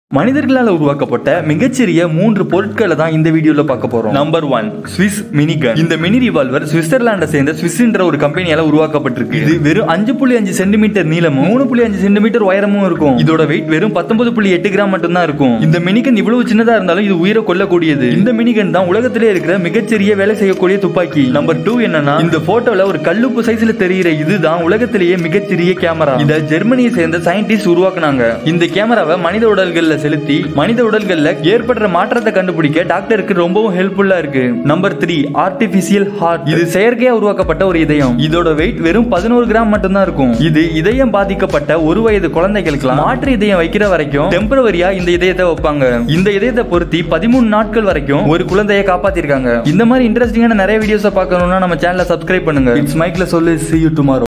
மனிதர்களால் உருவாக்கப்பட்ட மிகச்சிறிய மூன்று பொருட்களை தான் இந்த வீடியோல பார்க்க போறோம் நம்பர் ஒன் ஸ்விஸ் மினிகன் இந்த மினி ரிவால்வர் சுவிட்சர்லாண்டை சேர்ந்த ஸ்விஸ் என்ற ஒரு கம்பெனியால உருவாக்கப்பட்டிருக்கு இது வெறும் அஞ்சு புள்ளி அஞ்சு சென்டிமீட்டர் நீளமும் மூணு புள்ளி அஞ்சு சென்டிமீட்டர் உயரமும் இருக்கும் இதோட வெயிட் வெறும் பத்தொன்பது புள்ளி எட்டு கிராம் மட்டும்தான் இருக்கும் இந்த மினிகன் இவ்வளவு சின்னதா இருந்தாலும் இது உயிரை கொல்லக்கூடியது இந்த மினிகன் தான் உலகத்திலே இருக்கிற மிகச்சிறிய வேலை செய்யக்கூடிய துப்பாக்கி நம்பர் டூ என்னன்னா இந்த போட்டோல ஒரு கல்லுப்பு சைஸ்ல தெரிகிற இதுதான் உலகத்திலேயே மிகச்சிறிய கேமரா இத ஜெர்மனியை சேர்ந்த சயின்டிஸ்ட் உருவாக்குனாங்க இந்த கேமராவை மனித உடல்கள்ல செலுத்தி மனித உடல்கள்ல ஏற்படுற மாற்றத்தை கண்டுபிடிக்க டாக்டருக்கு ரொம்பவும் ஹெல்ப்ஃபுல்லா இருக்கு நம்பர் த்ரீ ஆர்டிபிஷியல் ஹார்ட் இது செயற்கையா உருவாக்கப்பட்ட ஒரு இதயம் இதோட வெயிட் வெறும் பதினோரு கிராம் மட்டும்தான் இருக்கும் இது இதயம் பாதிக்கப்பட்ட ஒரு வயது குழந்தைகளுக்கு மாற்று இதயம் வைக்கிற வரைக்கும் டெம்பரவரியா இந்த இதயத்தை வைப்பாங்க இந்த இதயத்தை பொருத்தி பதிமூணு நாட்கள் வரைக்கும் ஒரு குழந்தையை காப்பாத்திருக்காங்க இந்த மாதிரி இன்ட்ரெஸ்டிங்கான நிறைய வீடியோஸை பார்க்கணும்னா நம்ம சேனலை சப்ஸ்கிரைப் பண்ணுங்க இட்ஸ் மைக்ல சொல்லு see you tomorrow